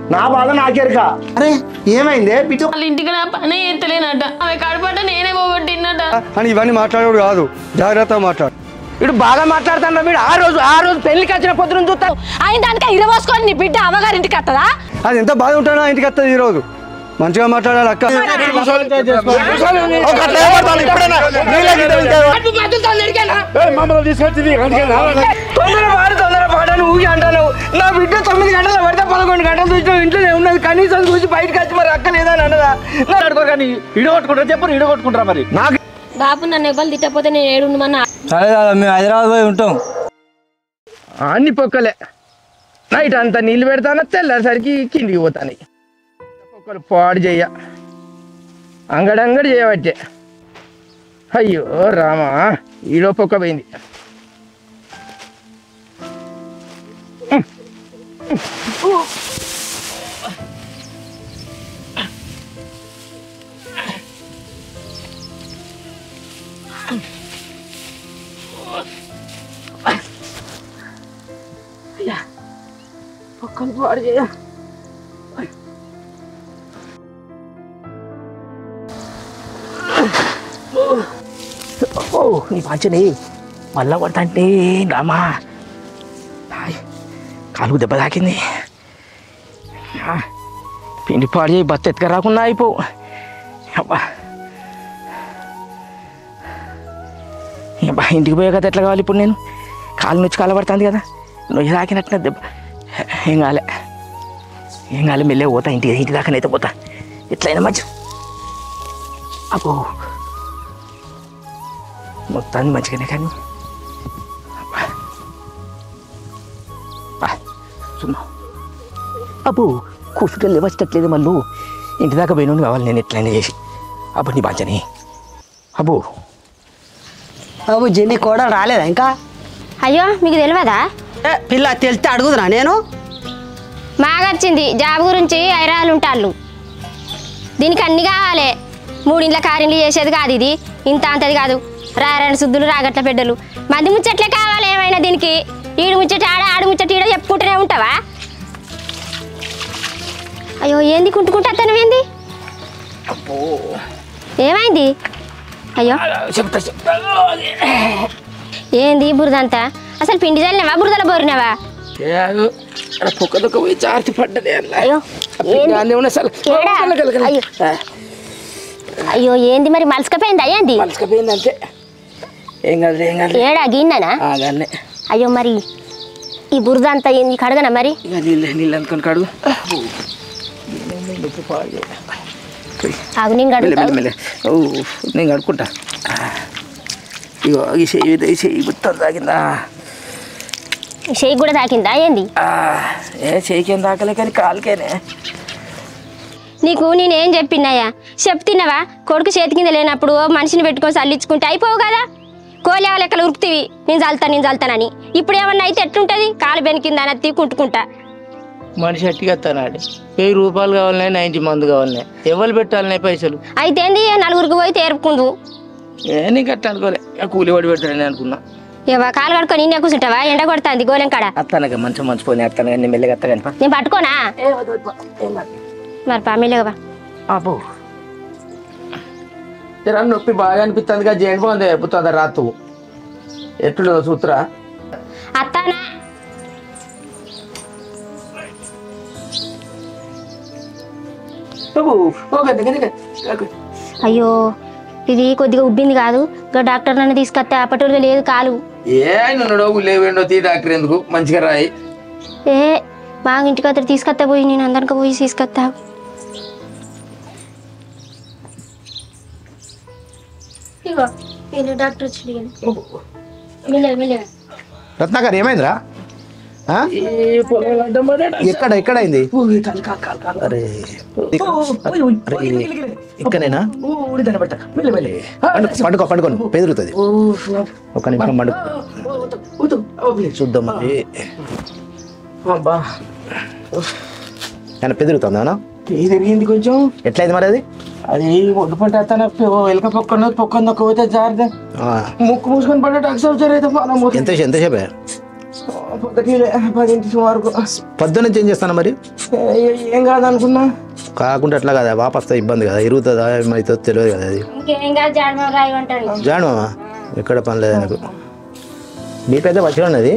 నా బాధ నాకెరక అరే ఏమైంది బిడ్డ వాళ్ళ ఇంటికి నా పని ఎత్తలేనట ఆమె కడపట నేనే పోగొట్టినట అని ఇవన్నీ మాట్లాడేవాడు కాదు జాగ్రత్తగా మాట్లాడు వీడు బాగా మాట్లాడుతాడు వీడు ఆ రోజు ఆ రోజు పెళ్లికి వచ్చిన పొద్దున చూస్తా ఆయన దానికి ఇరవోసుకొని నీ బిడ్డ అమ్మగారింటికి వస్తుందా అది ఎంత బాధ ఉంటాడో ఇంటికి వస్తుంది ఈరోజు మంచిగా మాట్లాడాలి అక్క తొందర పాడు తొందర పాడని ఊగి అంటాను నా బిడ్డ తొమ్మిది గంటల పడితే పదకొండు గంటలు చూసిన ఇంట్లోనే ఉన్నది కనీసం చూసి బయటకు వచ్చి మరి అక్క లేదా అని అన్నదా నా కానీ ఇడగొట్టుకుంటారా చెప్పరు ఇడగొట్టుకుంటారా మరి నాకు బాబు నన్ను ఎవ్వరు తిట్టకపోతే నేను ఏడుండమన్నా సరే కదా మేము హైదరాబాద్ పోయి ఉంటాం అన్ని పొక్కలే నైట్ అంతా నీళ్ళు పెడతాను తెల్లారిసరికి కిందికి పోతాను పొక్కలు పాడు చెయ్య అంగడంగడి చేయబట్టే అయ్యో రామా ఈడో పొక్క పోయింది పొక్కలు పాడు చేయ ఓ నీ పంచని మళ్ళా పడతాంటే రామా హాయ్, కాలుకు దెబ్బ తాకింది ఆ, పిండి పాడు చేయి బత్త ఎత్తుక రాకుండా అయిపో అబ్బా అబ్బా ఇంటికి పోయే కదా ఎట్లా కావాలి ఇప్పుడు నేను కాలు నుంచి కాలు పడుతుంది కదా నువ్వు తాకినట్టు దెబ్బ ఏం కాలే ఏం కాలే మెల్లే పోతా ఇంటికి ఇంటి దాకానైతే పోతా ఎట్లయినా మంచి అబ్బో మొత్తాన్ని మంచిగానే కానీ అబ్బా. అబ్బా, సున్నా అబ్బో కూసుకే లేవచ్చట్లేదు మళ్ళు ఇంటి దాకా పోయిన కావాలి నేను ఎట్లయినా చేసి అబ్బో నీ బాంచని అబ్బో బాబు జెన్ని కూడా రాలేదా ఇంకా అయ్యో మీకు తెలియదా ఏ, పిల్ల తెలిస్తే అడుగుదురా నేను మాగొచ్చింది జాబ్ గురించి ఐరాలు ఉంటాళ్ళు దీనికి అన్ని కావాలి మూడింట్ల కారిండ్లు చేసేది కాదు ఇది ఇంత అంతది కాదు రా రెండు శుద్ధులు రాగట్ల పెద్దలు మంది ముచ్చట్లే కావాలి ఏమైనా దీనికి ఈడు ముచ్చట ఆడ ఆడు ముచ్చట ఈడ చెప్పుకుంటూనే ఉంటావా అయ్యో ఏంది కుంటుకుంటా అతను ఏంది ఏమైంది అయ్యో చెప్తా చెప్తా ఏంది బురదంతా అసలు పిండి చల్లినవా బురదల బోరినవా పొక్క దొక్క పోయి జారి పడ్డది అలా అయ్యో ఏంది? అన్నీ ఉన్న అసలు ఏడా? అయ్యో. అయ్యో ఏంది మరి మలసకపోయిందా ఏంది మలసకపోయింది అంతే ఏం కాదు ఏం కాదు ఏడా గిన్నెనా అదన్నే అయ్యో మరి ఈ బురద అంతా ఏంది కడగనా మరి ఇక నీళ్ళు నీళ్ళు అనుకొని కడుగు ఆగు నేను మెల్ల కడుగుతా మెల్ల మెల్ల ఓ నేను కడుక్కుంటా ఇగో ఈ చెయ్యి ఈ చెయ్యి మొత్తం తాగిందా చేయి కూడా తాకిందా ఏంది ఆ, ఏ చెయ్యికేం తాకలే కానీ కాలుకేనే నీకు నేనేం చెప్పినాయా చెప్తున్నావా కొడుకు చేతి కింద లేనప్పుడు ఓ మనిషిని పెట్టుకొని చల్లించుకుంటే అయిపోవు కదా కోలేవ లెక్కలు ఉరుకుతీవి నేను చల్లుతాను నేను చల్లుతానని ఇప్పుడు ఏమన్నా అయితే ఎట్లుంటది కాలు బెనికిందా అని కుంటుకుంటా మనిషి అట్టిగా తనాడు వెయ్యి రూపాయలు కావాలనే నైన్టీ మంది కావాలనే ఎవరు పెట్టాలనే పైసలు అయితే ఏంది నలుగురికి పోయి తేరుకుందు ఏ నీకు అట్లా అనుకోలే ఇక కూలి పడి పెడతాడని అనుకున్నా ఏవా కాలు కడుకొని నిన్నే కూర్చుంటావా ఎండ కొడుతుంది గోలెం కాడ అత్తనక మంచి మంచి పోనీ అత్తన కానీ మెల్లగా అత్త కానీ నేను పట్టుకోనా మరి పామిలేవా అబ్బో జరా నొప్పి బాగా అనిపిస్తుంది కదా జేండి బాగుంది ఎప్పుతుంది రాతు ఎట్లు సూత్రా అత్తానా అయ్యో ఇది కొద్దిగా ఉబ్బింది కాదు ఇంకా డాక్టర్ నన్ను తీసుకొస్తే అప్పటిగా లేదు కాలు ఏ నున్నాడో లేవేండో తీ డాక్టర్ ఎందుకు మంచిగా రాయి ఏ బాగా ఇంటికి అతడు తీసుకొస్తా పోయి నేను అందరికి పోయి తీసుకొస్తా ఇగో వీళ్ళు డాక్టర్ వచ్చి మెల్లగా మెల్లగా రత్నాకర్ ఏమైందిరా ఆ? ఈ పొలం అడ్డం పడ్డాడు. ఎక్కడ ఎక్కడైంది ఊ, కాలు, కాలు, కాలు, కాలు. అరే ఓయ్, ఓయ్, అరే, ఓయ్, గిలి, గిలి, గిలి. ఇక్కడనేనా ఊ, ఊడిదన పట్ట. మెల్లి, మెల్లి. ఆ, పండు- పండుకో పండుకోను పెదురుతుంది ఊ, ఒక నిమిషం పండు ఊ, ఊ, ఊ, ఊ, ప్లీజ్. చూద్దాం మరి అబ్బా ఆయన పెదురుతుందా ఇది తిరిగింది కొంచెం ఎట్లయింది మరి అది అది ఒడ్డు పంట తన ఎలక పొక్కన పొక్కన పోతే జారితే ఆ, ముక్కు మూసుకొని పడ్డ టాక్సీ వచ్చారు అయితే పానం ఎంత ఎంతసేపే పొద్దుకి పదింటి వరకు పొద్దు నుంచి ఏం చేస్తాను మరి ఏం కాదనుకున్నా కాకుండా అట్లా కదా వాపస్ ఇబ్బంది కదా ఇరుగుతుందా ఏమైతుందో తెలియదు కదా అది ఇంకేం కాదు జాడమ రాయి ఉంటాను జాను మామ ఎక్కడ పని లేదు నాకు మీ పెద్ద మంచిగా ఉన్నది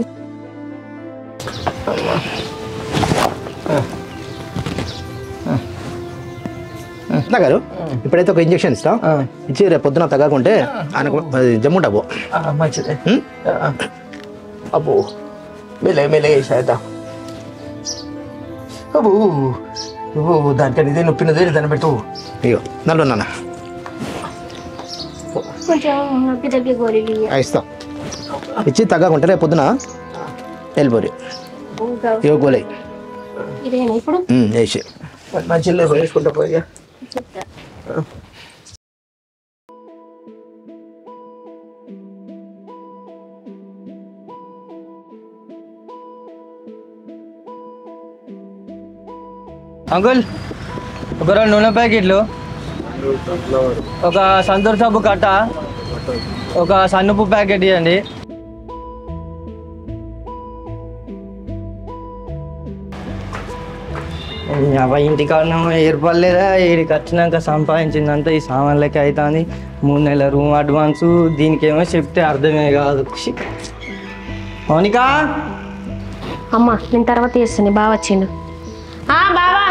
అట్లా గారు ఇప్పుడైతే ఒక ఇంజక్షన్ ఇస్తాం ఇచ్చి రేపు పొద్దున తగ్గకుంటే ఆయనకు అది జమ్ము డబ్బు ఆ, మంచిదే ఆ, అబ్బో మెల్లగా మెల్లగా వేసేద్దాం అబ్బో అబ్బో దానికని ఇదే నొప్పినదే దాన్ని పెట్టు అయ్యో నల్లు నాన్న కొంచెం నొప్పి తగ్గి గోళీలు ఆ, ఇస్తా ఇచ్చి తగ్గకుంటే రేపు పొద్దున వెళ్ళిపోరు ఇవ్వ గోలై ఇదేనా ఇప్పుడు వేసి మంచిగా వేసుకుంటా పోయా అంకుల్ ఒక రెండు నూనె ప్యాకెట్లు ఒక సంతూర్ సబ్బు కట్ట ఒక సన్నుపు ప్యాకెట్ ఇవ్వండి అవ ఇంటికాడ ఏర్పడలేదా ఈడికి వచ్చినాక సంపాదించిందంతా ఈ సామాన్లకి అవుతుంది మూడు నెలల రూమ్ అడ్వాన్సు దీనికేమో చెప్తే అర్థమే కాదు ఛీ. మౌనిక అమ్మ నేను తర్వాత చేస్తాను బాగా వచ్చిండు ఆ బావా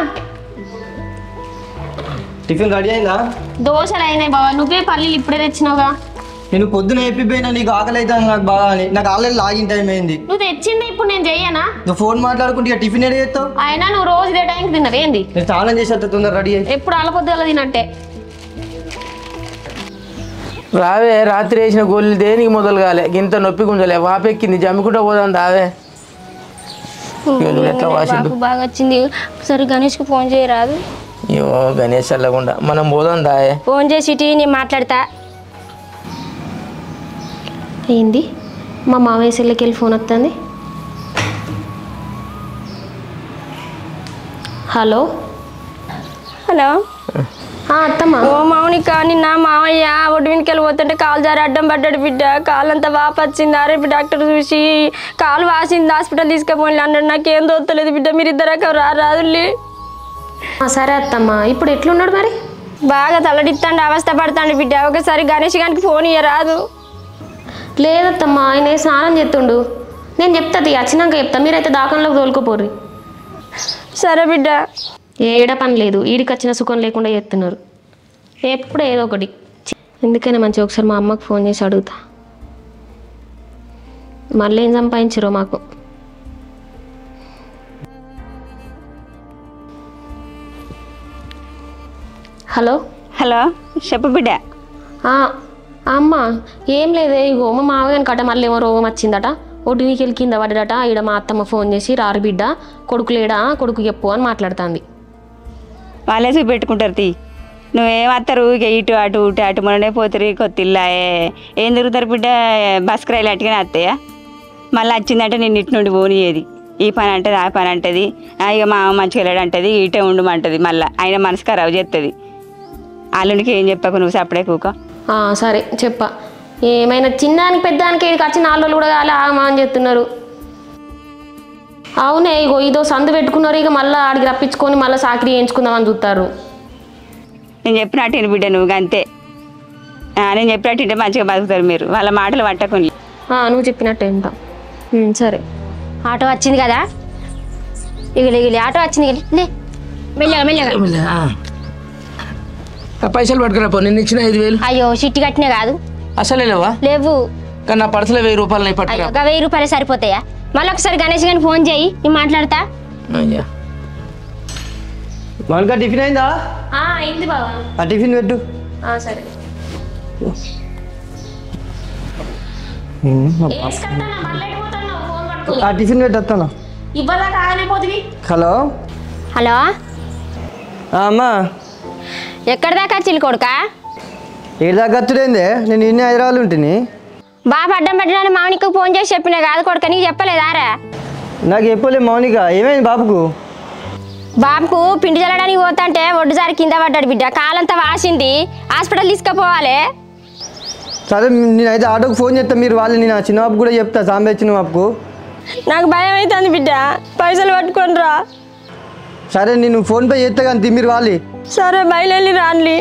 టిఫిన్ రెడీ అయిందా దోశలు అయినాయి బావా నువ్వే పల్లీలు ఇప్పుడే తెచ్చినావుగా నేను పొద్దున చెప్పిపోయినా నీకు ఆకలి అవుతుంది నాకు బాగా అని నాకు ఆల్రెడీ లాగిన్ టైం అయింది నువ్వు తెచ్చింది ఇప్పుడు నేను చెయ్యనా నువ్వు ఫోన్ మాట్లాడుకుంటే ఇక టిఫిన్ ఏడు చేస్తావు అయినా నువ్వు రోజు ఇదే టైంకి తిన్నది ఏంది నేను స్నానం చేసేస్తా తొందర రెడీ అయ్యి ఎప్పుడు అలపొద్దుల తినట్టే రావే రాత్రి వేసిన గోళ్ళు దేనికి మొదలు కాలే ఇంత నొప్పి గుంజలే వాపెక్కింది జమ్ముకుంటా పోదాం దావే ఎట్లా వాసిండు బాబు బాగా వచ్చింది సరే గణేష్కి ఫోన్ చేయరాదు అయ్యో గణేష్ చల్లకుండా మనం పోదాం దాయే ఫోన్ చేసి ఇటు నేను మాట్లాడతా ఏంది మా మామయ్య సెల్లికి వెళ్ళి ఫోన్ వస్తుంది హలో హలో ఆ, అత్తమ్మ ఓ మౌనిక నిన్న మామయ్య ఒడ్డు వెనక్కి వెళ్ళిపోతుంటే కాలు జారి అడ్డం పడ్డాడు బిడ్డ కాలు అంతా వాపు వచ్చింది అరే డాక్టర్ చూసి కాలు వాసింది హాస్పిటల్ తీసుకుపోయి అన్నాడు నాకేం తోస్తలేదు బిడ్డ మీరు ఇద్దరు రా రాదుల్లి ఆ, సరే అత్తమ్మ ఇప్పుడు ఎట్లున్నాడు మరి బాగా తలడిస్తాండి అవస్థ పడతాండి బిడ్డ ఒకసారి గణేష్ గారికి ఫోన్ ఇయ్యరాదు లేదత్తమ్మ ఆయన స్నానం చేస్తుండు నేను చెప్తా తీ, వచ్చినాక చెప్తా మీరైతే దాకంలోకి తోలుకోపోర్రి సరే బిడ్డ ఏడ పని లేదు ఈడికి వచ్చిన సుఖం లేకుండా చేస్తున్నారు ఎప్పుడు ఏదో ఒకటి ఛీ, ఎందుకైనా మంచిగా ఒకసారి మా అమ్మకు ఫోన్ చేసి అడుగుతా మళ్ళీ ఏం సంపాదించరో మాకు హలో హలో చెప్పు బిడ్డ ఆ, అమ్మ ఏం లేదే ఇగో మా మామయ్యని కట్ట మళ్ళీ ఏమో రోగం వచ్చిందట ఒడ్డునికి కింద పడ్డట ఈడ మా అత్తమ్మ ఫోన్ చేసి రారు బిడ్డ కొడుకు లేడా కొడుకు చెప్పు అని మాట్లాడుతుంది వాళ్ళే చూపెట్టుకుంటారు తీ నువ్వేమత్తారు ఇక ఇటు అటు ఇటు అటు మొన్ననే పోతారు కొత్తిల్లాయే ఏం తిరుగుతారు బిడ్డ బస్ రైలు అట్టుగానే వస్తాయా మళ్ళీ వచ్చిందంటే నేను ఇటు నుండి పోనీయేది ఈ పని అంటది ఆ పని అంటది ఆ, ఇక మా అమ్మ మంచిగా వెళ్ళాడు అంటది ఇటే ఉండమంటది మళ్ళీ ఆయన మనసు ఖరాబ్ చేస్తుంది అల్లునికి ఏం చెప్పకు నువ్వు సప్పుడే కూక ఆ, సరే చెప్ప ఏమైనా చిన్నానికి పెద్దానికి ఇక్కడికి వచ్చి నాలుగు రోజులు కూడా కాలే ఆగమా అని చెప్తున్నారు అవునే ఇగో ఇదో సందు పెట్టుకున్నారు ఇక మళ్ళీ ఆడికి రప్పించుకొని మళ్ళీ సాకిరి చేయించుకుందామని చూస్తారు నేను చెప్పినట్టు విను బిడ్డ నువ్వు అంతే ఆ, నేను చెప్పినట్టు వింటే మంచిగా బతుకుతారు మీరు వాళ్ళ మాటలు పట్టకుండా ఆ, నువ్వు చెప్పినట్టు వింటాం ఉమ్, సరే ఆటో వచ్చింది కదా ఇగిలి ఇగిలి ఆటో వచ్చింది ఇగిలి లే మెల్లగా మెల్లగా ఆ. ఆ పైసలు పట్టుకురా పో నేను ఇచ్చిన ఐదు వేలు అయ్యో చిట్టి కట్టినే కాదు అసలే లేవా లేవు కానీ నా పర్సులో వెయ్యి రూపాయలు నేను పట్టుకురా అయ్యో ఒక వెయ్యి రూపాయలు సరిపోతాయా మళ్ళీ ఒకసారి గణేష్ గారిని ఫోన్ చేయి నేను మాట్లాడతా అయ్యా మనకా టిఫిన్ అయిందా ఆ, అయింది బావా ఆ టిఫిన్ పెట్టు ఆ, సరే వేసుకొస్తానా? మళ్ళీ ఎటు పోతున్నావు? ఫోన్ పట్టుకొని. ఆ టిఫిన్ పెట్టు వస్తాను ఇవ్వదాకా ఆగనే పోతివి హలో హలో ఆ, అమ్మా ఎక్కడి దాకా వచ్చింది కొడుక ఏడు దాకా వచ్చుడేందే నేను ఇన్ని హైదరాబాద్ ఉంటుంది బాబు అడ్డం పెట్టడానికి మామనికి ఫోన్ చేసి చెప్పినా కాదు కొడుక నీకు చెప్పలేదారా నాకు చెప్పలే మౌనిక ఏమైంది బాబుకు బాబుకు పిండి చల్లడానికి పోతుంటే ఒడ్డు జారి కింద పడ్డాడు బిడ్డ కాలంతా వాసింది హాస్పిటల్ తీసుకుపోవాలి సరే నేనైతే ఆటోకి ఫోన్ చేస్తా మీరు వాళ్ళు నేను ఆ చిన్న బాబు కూడా చెప్తా సాంబే చిన్న బాబుకు నాకు భయం అవుతుంది బిడ్డ పైసలు పట్టుకొని రా సరే నేను ఫోన్ పే చేస్తే కానీ తిమ్మిరు వాళ్ళు సరే బయలుదేరి రాన్లి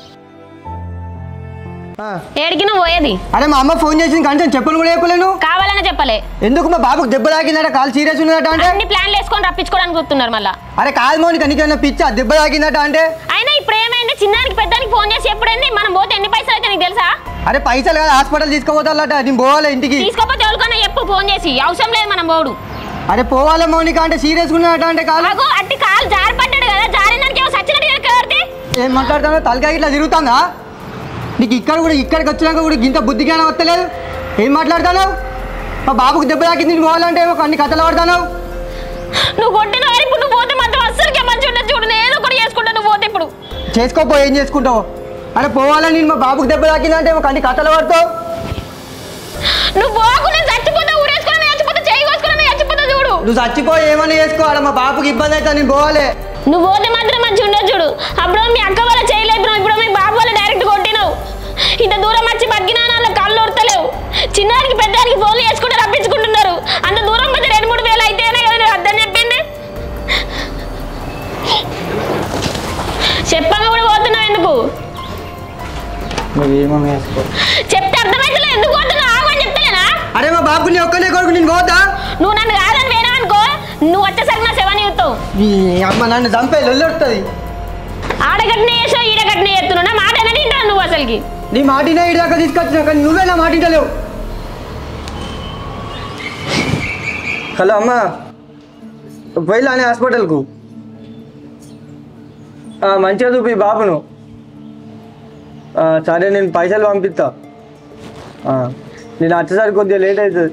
ఏడికి నువ్వు పోయేది అరే మా అమ్మ ఫోన్ చేసింది కానీ చెప్పను కూడా చెప్పలేను కావాలని చెప్పలే ఎందుకు మా బాబుకు దెబ్బ తాకిందట కాలు సీరియస్ ఉన్నదట అంటే అన్ని ప్లాన్లు వేసుకొని రప్పించుకోవడానికి చూస్తున్నారు మళ్ళా అరే కాదు మౌనిక నీకేమన్నా పిచ్చా దెబ్బ తాకిందట అంటే అయినా ఇప్పుడు ఏమైంది చిన్నానికి పెద్దానికి ఫోన్ చేసి ఎప్పుడైంది మనం పోతే ఎన్ని పైసలు అయితే నీకు తెలుసా అరే పైసలు కదా హాస్పిటల్ తీసుకుపోతాలట నేను పోవాలి ఇంటికి తీసుకోపోతే ఎవరికన్నా చెప్పు ఫోన్ చేసి అవసరం లేదు మనం పోడు అరే పోవాలి మౌనిక అంటే సీరియస్ ఉన్నదట అంటే కాదు నాకు అట్టి కాలు జారి పడ్డాడు కదా జారినానికి ఏమో సచ్చినట్టు ఎవరిది ఏం మాట్లాడుతానో తలకాయ ఇట్లా తిరుగుతుందా నీకు ఇక్కడ కూడా ఇక్కడికి వచ్చినాక కూడా ఇంత బుద్ధి జ్ఞానం వస్తలేదు ఏం మాట్లాడుతున్నావు మా బాబుకు దెబ్బ తాకింది నేను పోవాలంటే ఏమో అన్ని కథలు పడతావు నువ్వు కొట్టిన వారి ఇప్పుడు నువ్వు పోతే మాత్రం అస్సలకే మంచి ఉండదు చూడు నేను ఏదో ఒకటి చేసుకుంటా నువ్వు పోతే ఇప్పుడు చేసుకోపో ఏం చేసుకుంటావు అరే పోవాలని నేను మా బాబుకు దెబ్బ తాకిందంటే ఏమో అన్ని కథలు పడతావు నువ్వు పోకు నేను చచ్చిపోతా ఊరేసుకుని చచ్చిపోతా చేయి కోసుకుని చచ్చిపోతా చూడు నువ్వు చచ్చిపోయి ఏమన్నా చేసుకో ఆడ మా బాబుకి ఇబ్బంది అయితే నేను పోవాలి నువ్వు పోతే మాత్రం మంచి ఉండదు చూడు అప్పుడు మీ అక్క వల్ల చేయలేదు ఇప్పుడు మీ బాబు వల్ల డైరెక్ట్ కొట్టినావు ఇంత దూరం వచ్చి బతికినా వాళ్ళ కళ్ళు ఉడతలేవు చిన్నానికి పెద్దానికి ఫోన్లు చేసుకుంటే రప్పించుకుంటున్నారు అంత దూరం పోతే రెండు మూడు వేలు అయితేనే కదా నేను అర్థం చెప్పింది చెప్పగా కూడా పోతున్నావు ఎందుకు నువ్వేమో వేసుకో చెప్తే అర్థమైతే ఎందుకు పోతున్నావు ఆగు అని చెప్తలేనా అరే మా బాబుకి నీ ఒక్కనే కొడుకు నేను పోతా నువ్వు నన్ను కాదని వేనా అనుకో నువ్వు వచ్చేసరికి నా శవని చూస్తావు ఈ అమ్మ నన్ను చంపే లొల్లొడుతుంది ఆడగట్టిన చేసావు ఈడగట్టిన చేస్తున్నావు నా మాట అనేది వింటావు నువ్వు అసలుకి నీ మాటినే ఇడి దాకా తీసుకొచ్చినా కానీ నువ్వే నా మాట ఇంటలేవు హలో అమ్మా పోయిలానే హాస్పిటల్కు ఆ, మంచిగా చూపి బాబును ఆ, సరే నేను పైసలు పంపిస్తా ఆ, నేను వచ్చేసరికి కొద్దిగా లేట్ అవుతుంది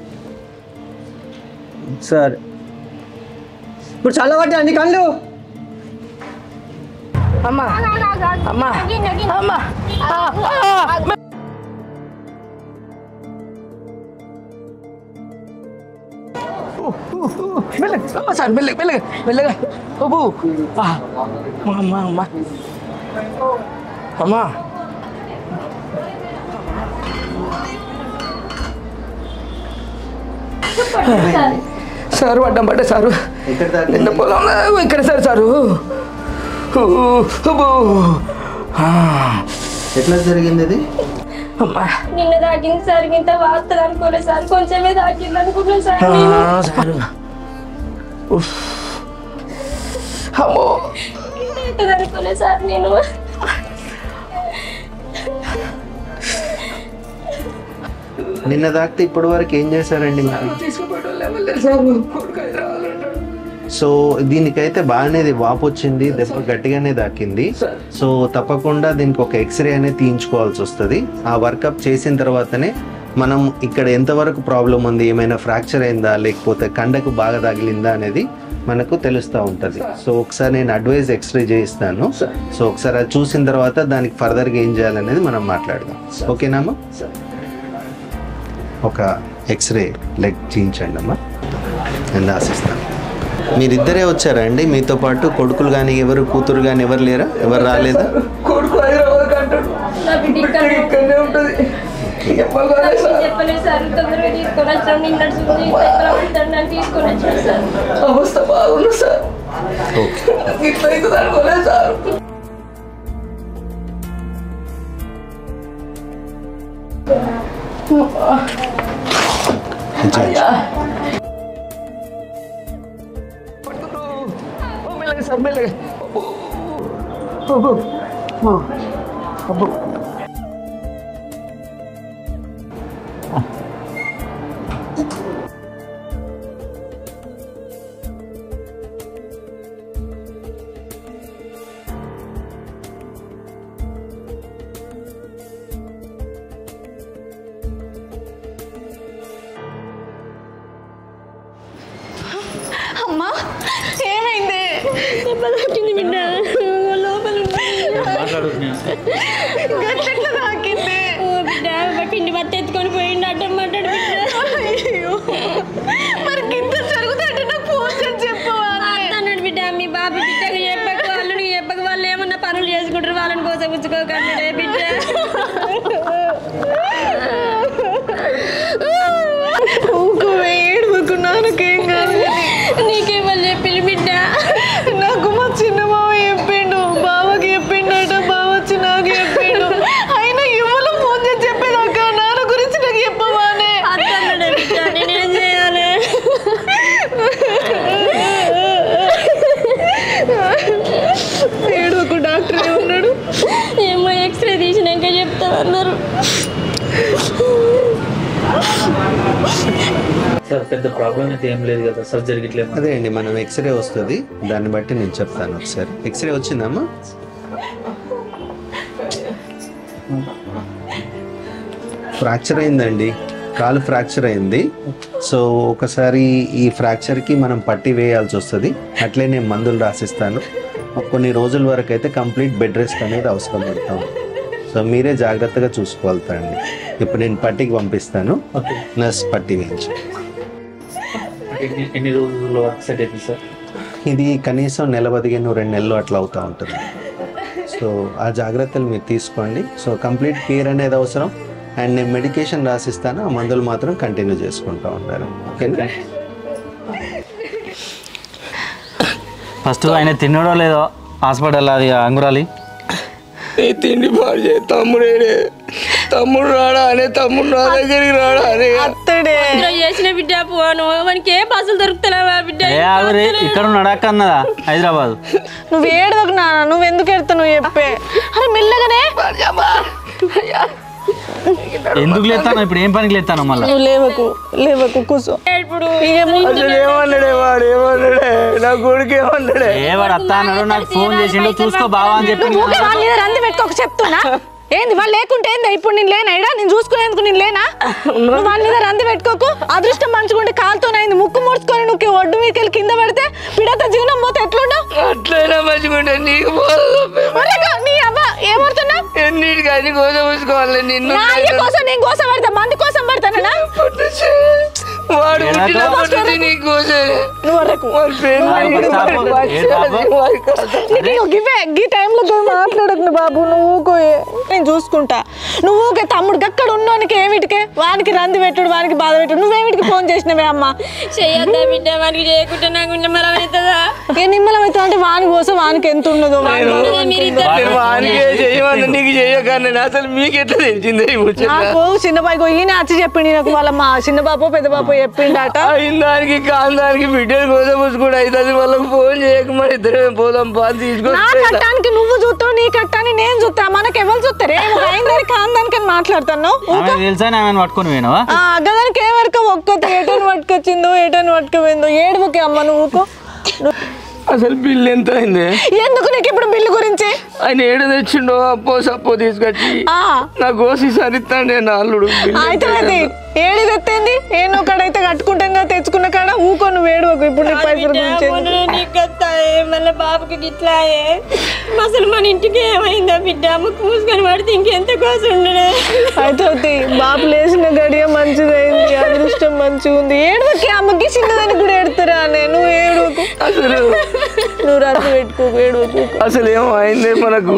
సరే ఇప్పుడు చల్లబట్టి అన్ని కళ్ళు అమ్మా అమ్మా అమ్మా మెల్లగా అమ్మ సార్ మెల్లగా మెల్లగా మెల్లగా అబ్బు అమ్మా అమ్మా అమ్మా అమ్మా సారు పడ్డం పడ్డా సారు నిన్న పొలంలో ఇక్కడ సార్ సారు ఊ, అబ్బో. ఆ, ఎట్లా జరిగింది ఇది అమ్మా నిన్న తాకింది సార్ ఇంత వాస్తుంది అనుకోలేదు సార్ కొంచెమే తాకింది అనుకున్నాను సార్ ఆ, సారు ఉఫ్. అమ్మో అవుతుంది అనుకోలేదు సార్ నేను నిన్న దాకా ఇప్పటి వరకు ఏం చేశారండి మీరు సో దీనికైతే బాగానే ఇది వాపు వచ్చింది దెబ్బ గట్టిగానే దాకింది సో తప్పకుండా దీనికి ఒక ఎక్స్రే అనేది తీయించుకోవాల్సి వస్తుంది ఆ వర్కప్ చేసిన తర్వాతనే మనం ఇక్కడ ఎంతవరకు ప్రాబ్లం ఉంది ఏమైనా ఫ్రాక్చర్ అయిందా లేకపోతే కండకు బాగా తగిలిందా అనేది మనకు తెలుస్తూ ఉంటుంది సో ఒకసారి నేను అడ్వైజ్ ఎక్స్రే చేయిస్తాను సో ఒకసారి అది చూసిన తర్వాత దానికి ఫర్దర్గా ఏం చేయాలనేది మనం మాట్లాడదాం ఓకేనామా ఒక ఎక్స్రే లెగ్ చేయించండి అమ్మా నేను రాసిస్తాను మీరిద్దరే వచ్చారా అండి మీతో పాటు కొడుకులు కానీ ఎవరు కూతురు కానీ ఎవరు లేరా ఎవరు రాలేదా కొడుకు హైదరాబాద్ అంటాడు బిడ్డ ఇక్కడనే ఉంటుంది ఎవరు రాలేదు సార్. చెప్పలేదు సార్ తొందరగా తీసుకొని వచ్చాం నిన్న చూసి నన్ను తీసుకొని వచ్చాను సార్ అవస్థ బాగుంది సార్ ఓకే ఇట్లా అవుతుంది అనుకోలేదు సార్ ఇచ్చేయండి. ఓ, మెల్లగా సార్ మెల్లగా అబ్బో. అబ్బో. అబ్బో. అమ్మా ఏమైంది దెబ్బ తాకింది బిడ్డ లోపల గట్లెట్లా తాకింది ఓ బిడ్డ మా పిండి బత్త ఎత్తుకొని పోయిండు అడ్డం మాట్లాడు అయ్యో మరి గింత జరుగుతుంటే నాకు ఫోన్ చేసి చెప్పవాలి అన్నాడు బిడ్డ మీ బాబు బిడ్డకు చెప్పక వాళ్ళు చెప్పక వాళ్ళు ఏమన్నా పనులు చేసుకుంటారు వాళ్ళని కోసం ఉంచుకోకండి బిడ్డ ఊకు ఏడుకు నాకేం కాదు నీకేమని చెప్పి బిడ్డ నాకు మచ్చ సార్ పెద్ద ప్రాబ్లం అయితే ఏం లేదు కదా సర్జరీ ఇట్లా ఏమన్నా? అదే అండి మనం ఎక్స్రే వస్తుంది దాన్ని బట్టి నేను చెప్తాను ఒకసారి ఎక్స్రే వచ్చిందమ్మా ఫ్రాక్చర్ అయిందండి కాలు ఫ్రాక్చర్ అయింది సో ఒకసారి ఈ ఫ్రాక్చర్కి మనం పట్టి వేయాల్సి వస్తుంది అట్లే నేను మందులు రాసిస్తాను కొన్ని రోజుల వరకు అయితే కంప్లీట్ బెడ్ రెస్ట్ అనేది అవసరం పడతాం సో మీరే జాగ్రత్తగా చూసుకోవాలండి ఇప్పుడు నేను పట్టికి పంపిస్తాను ఓకే నర్స్ పట్టి వేయించు ఎన్ని ఎన్ని రోజుల్లో వర్క్ సెట్ అవుతుంది సార్ ఇది కనీసం నెల పదిహేను రెండు నెలలు అట్లా అవుతూ ఉంటుంది సో ఆ జాగ్రత్తలు మీరు తీసుకోండి సో కంప్లీట్ కేర్ అనేది అవసరం అండ్ నేను మెడికేషన్ రాసిస్తాను ఆ మందులు మాత్రం కంటిన్యూ చేసుకుంటూ ఉంటారు ఓకేనా ఫస్ట్ ఆయన తిన్నాడో లేదో హాస్పిటల్ అది అంగురాలి నీ తిండి పాడు చేయి తమ్ముడేడే తమ్ముడు రాడా అనే తమ్ముడు నా దగ్గరికి రాడా అనే అత్తడే చేసిన బిడ్డ పోను మనకి ఏ బస్సులు దొరుకుతలేవా బిడ్డ ఏ ఆవిరి ఇక్కడ ఉన్నాడు అక్క అన్నదా హైదరాబాద్ నువ్వు ఏడవకు నాన్న నువ్వు ఎందుకు ఎడతావు నువ్వు చెప్పే అరే మెల్లగానే ఎందుకు లేస్తాను ఇప్పుడు ఏం పనికి లేస్తాను మళ్ళీ నువ్వు లేవకు లేవకు కూర్చో ఇప్పుడు అసలు ఏమన్నాడే వాడు ఏమన్నాడే నా కొడుకు ఏమన్నాడే ఏ వాడు అత్త అన్నాడు నాకు ఫోన్ చేసిండు చూసుకో బావా అని చెప్పి ఊకే వాళ్ళ మీద రంది పెట్టుకోక చెప్తున్నా ఏంది వాళ్ళు లేకుంటే ఏంది ఇప్పుడు నేను లేనా ఇడా నేను చూసుకునేందుకు నేను లేనా నువ్వు వాళ్ళ మీద రంది పెట్టుకోకు అదృష్టం మంచుకుంటే కాలుతోనైంది ముక్కు ముడుచుకొని నువ్వు ఒడ్డు మీదకి వెళ్ళి కింద పడితే పిడత జీవనం పోతే ఎట్లుండవు అట్లయినా మంచిగుంటే నీకు పోదు నీ అవ్వ ఏమడుతున్నావు ఎన్నిటికి అన్ని కోసం చూసుకోవాలి నిన్ను నా అయ్య కోసం నేను కోసం పడతా మంది కోసం పడతానా వాడు పుట్టినప్పటి నుంచి నీ కోసమే నువ్వు వరకు వాడి పేరు వాడి కథ. నీకు గివే గీ టైంలో పోయి మాట్లాడకు నువ్వు బాబు నువ్వు ఊకోయే నేను చూసుకుంటా నువ్వు ఊకే తమ్ముడు అక్కడ ఉన్నోనికి ఏమిటికే వానికి రంది పెట్టుడు వానికి బాధ పెట్టుడు నువ్వేమిటికి ఫోన్ చేసినవే అమ్మ చెయ్యొద్దా బిడ్డ వానికి చేయకుంటే నాకు నిమ్మలం అవుతుందా ఏ నిమ్మలం అవుతా అంటే వాని కోసం వానికి ఎంత ఉన్నదో వాని కోసం ఎంత ఉందో. నేను వానికే చేయమని నీకు చేయకన్నా అసలు మీకు ఎట్లా తెలిసిందే ఈ ముచ్చట నాకు చిన్న బాబు ఈయన వచ్చి చెప్పిండు నాకు వాళ్ళ మా చిన్న బాబు పెద్ద బాబు చెప్పిండట అయిన దానికి కాని దానికి బిడ్డలు కోసం కూడా అవుతుంది వాళ్ళకి ఫోన్ చేయకమని ఇద్దరం పోదాం పాలు నా తీసుకొచ్చి కట్టానికి నువ్వు చూస్తావు నీ కట్టాన్ని నేను చూస్తా మనకి ఎవరు చూస్తారే అయిందని కాందానికి అని మాట్లాడుతున్నావు ఆమె తెలుసా అని ఆమెను పట్టుకొని పోయినావా ఆ గదానికి ఏమరక ఒక్కొక్క ఏటని పట్టుకొచ్చిందో ఏటని పట్టుకుపోయిందో ఏడుపుకి అమ్మ నువ్వు ఊకో. నువ్వు- అసలు బిల్లు ఎంత అయింది ఎందుకు నీకు ఇప్పుడు బిల్లు గురించి ఆయన ఏడు తెచ్చిండో అప్పో సప్పో తీసుకొచ్చి ఆ నా గోసి సరిస్తాండే నా అల్లుడు బిల్లు అయితే అది ఏడి తెత్తేంది ఏనో కాడైతే కట్టుకుంటాం కదా తెచ్చుకున్న కాడ ఊకో నువ్వు ఏడువకు ఇప్పుడు నీ పైసల గురించి ఎందుకు? నీకొత్తాయే మళ్ళీ బాబుకి గిట్లాయే అసలు మన ఇంటికి ఏమైందా బిడ్డ ముక్కు మూసుకొని పడితే ఇంకెంత కోసం ఉండడే అయితే వద్ది, బాపు లేచిన గడియ మంచిదైంది అదృష్టం మంచిగా ఉంది ఏడువకి అమ్మకి చిన్నదానికి కూడా ఏడుతారా అనే నువ్వు ఏడువకు అసలు నువ్వు రద్దు పెట్టుకోకు ఏడువకు అసలు ఏమో అయిందే మనకు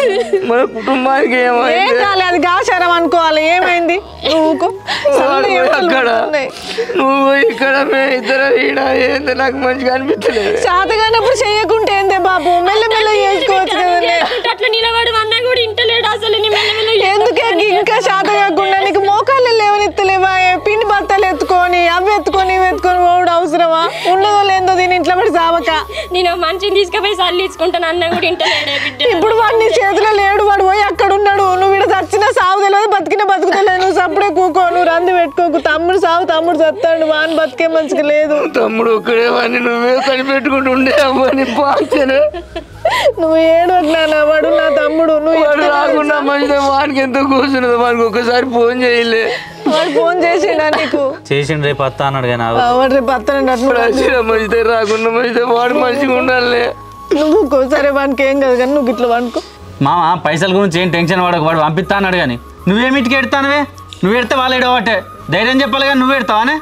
మన కుటుంబానికి ఏం ఏమైంది కాలే అది గాచారం అనుకోవాలి ఏమైంది నువ్వు ఊకో. వాడు సన్న పోయి ఎముకలు అక్కడ పడుతున్నాయి. నువ్వు పోయి ఇక్కడ మేము ఇద్దరం ఈడ ఏంది నాకు మంచిగా అనిపించలేదు చేతగానప్పుడు చేయకుంటే ఏందే బాబు మెల్ల మెల్ల చేసుకోవచ్చు కదనే అట్లా నిలబడి అన్నా కూడా ఇంటలేడు అసలు నీ మెల్ల మెల్ల ఎందుకే ఇంకా శాత కాకుండా నీకు మోకాళ్ళు లేవనెత్తలేవా ఏ పిండి బత్తాలు ఎత్తుకొని అవి ఎత్తుకొని ఇవి ఎత్తుకొని పోవడం అవసరమా ఉన్నదో లేదో దీని ఇంట్లో పడి సావక నేను మంచిని తీసుకుపోయి సల్లి ఇచ్చుకుంటాను అన్నా కూడా ఇంటలేడే బిడ్డ ఇప్పుడు వాడు నీ చేతిలో లేడు వాడు పోయి అక్కడ ఉన్నాడు నువ్వు ఇక్కడ చచ్చినా సావు తెలియదు బతికినా బతుకుతలేదు నువ్వు సప్పుడే కూకో నువ్వు రంది పెట్టుకోకు తమ్ముడు సావు తమ్ముడు చస్తాడు వాని బతికే మంచిగా లేదు తమ్ముడు ఒక్కడే వాడిని నువ్వే కనిపెట్టుకుంటూ ఉండే అవ్వని పాచను నువ్వు ఏడు నాన్న వాడు నా తమ్ముడు నువ్వు వాడు ఎక్కడ రాకుండా మంచిగా వానికి ఎంతో కూర్చున్నది వానికి ఒక్కసారి ఫోన్ చేయలే వాడు ఫోన్ చేసిండా నీకు చేసిండు రేపు అత్త అన్నాడు కానీ ఆ, వాడు రేపు అత్తనండి ఇప్పుడు వచ్చిన మంచిదే రాకుండా మంచిదే వాడు మంచిగా ఉండాలి నువ్వు ఊకో. సరే వానికి ఏం కాదు కానీ నువ్వు ఇట్లా వండుకో మామ పైసల గురించి ఏం టెన్షన్ పడకు వాడు పంపిస్తా అన్నాడు కానీ నువ్వేమిటికి ఎడతానవే నువ్వు ఎడితే వాళ్ళు ఎడవట్టే ధైర్యం చెప్పాలి కానీ నువ్వు ఎడతావానే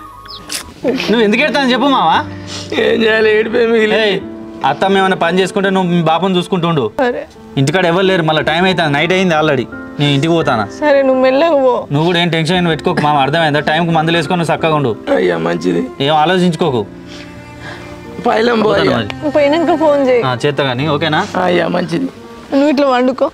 నువ్వు ఎందుకు ఎడతాను చెప్పు మావా ఏం చేయాలి ఏడిపోయి మిగిలి ఏయ్ అత్త మేమన్నా పని చేసుకుంటే నువ్వు మీ బాపని చూసుకుంటుండు సరే ఇంటికాడ ఎవరు లేరు మళ్ళీ టైం అవుతుంది నైట్ అయింది ఆల్రెడీ నేను ఇంటికి పోతానా సరే నువ్వు మెల్లగా పో నువ్వు కూడా ఏం టెన్షన్ పెట్టుకోకు మామ అర్థమైందా టైంకి మందులు వేసుకొని నువ్వు చక్కగా ఉండు అయ్యా మంచిది ఏం ఆలోచించుకోకు పైలం పోతాను పోయా మరి. నువ్వు పోయినాక ఫోన్ చేయి ఆ, చేస్తా కానీ ఓకేనా అయ్యా మంచిది నువ్వు ఇట్లా వండుకో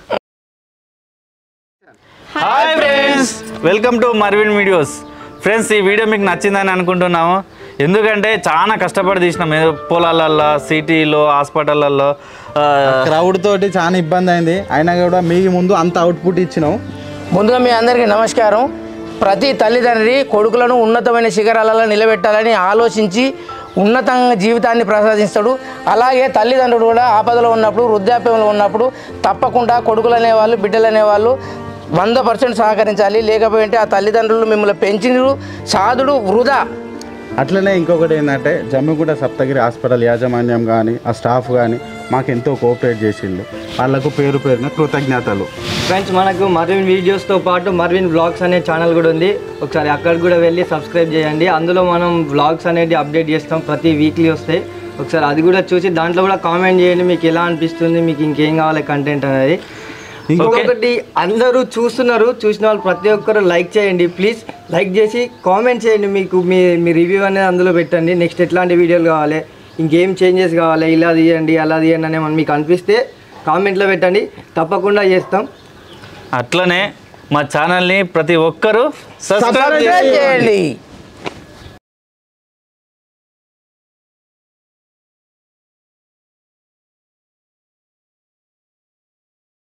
hi friends welcome to Marvin videos friends ఈ వీడియో మీకు నచ్చిందని అనుకుంటున్నాము ఎందుకంటే చాలా కష్టపడి తీసినాం ఏదో పొలాలల్లో సిటీలో హాస్పిటల్లో క్రౌడ్ తోటి చాలా ఇబ్బంది అయింది అయినా కూడా మీకు ముందు అంత అవుట్పుట్ ఇచ్చినాం ముందుగా మీ అందరికీ నమస్కారం ప్రతి తల్లిదండ్రి కొడుకులను ఉన్నతమైన శిఖరాలలో నిలబెట్టాలని ఆలోచించి ఉన్నతంగా జీవితాన్ని ప్రసాదిస్తాడు అలాగే తల్లిదండ్రులు కూడా ఆపదలో ఉన్నప్పుడు వృద్ధాప్యంలో ఉన్నప్పుడు తప్పకుండా కొడుకులు అనేవాళ్ళు బిడ్డలు అనేవాళ్ళు వంద పర్సెంట్ సహకరించాలి లేకపోతే ఆ తల్లిదండ్రులు మిమ్మల్ని పెంచినరు సాధుడు వృధా అట్లనే ఇంకొకటి ఏంటంటే జమ్మిగూడ సప్తగిరి హాస్పిటల్ యాజమాన్యం కానీ ఆ స్టాఫ్ కానీ మాకు ఎంతో కోఆపరేట్ చేసిండు వాళ్ళకు పేరు పేరున కృతజ్ఞతలు ఫ్రెండ్స్ మనకు మర్విన్ వీడియోస్తో పాటు మర్విన్ బ్లాగ్స్ అనే ఛానల్ కూడా ఉంది ఒకసారి అక్కడికి కూడా వెళ్ళి సబ్స్క్రైబ్ చేయండి అందులో మనం బ్లాగ్స్ అనేది అప్డేట్ చేస్తాం ప్రతి వీక్లీ వస్తాయి ఒకసారి అది కూడా చూసి దాంట్లో కూడా కామెంట్ చేయండి మీకు ఎలా అనిపిస్తుంది మీకు ఇంకేం కావాలి కంటెంట్ అనేది ఇంకొకటి అందరూ చూస్తున్నారు చూసిన వాళ్ళు ప్రతి ఒక్కరు లైక్ చేయండి ప్లీజ్ లైక్ చేసి కామెంట్ చేయండి మీకు మీ మీ రివ్యూ అనేది అందులో పెట్టండి నెక్స్ట్ ఎట్లాంటి వీడియోలు కావాలి ఇంకేం చేంజెస్ కావాలి ఇలా తీయండి అలా తీయండి అని ఏమన్నా మీకు అనిపిస్తే కామెంట్లో పెట్టండి తప్పకుండా చేస్తాం అట్లనే మా ఛానల్ని ప్రతి ఒక్కరూ సబ్స్క్రైబ్ సబ్స్క్రైబ్ చేయండి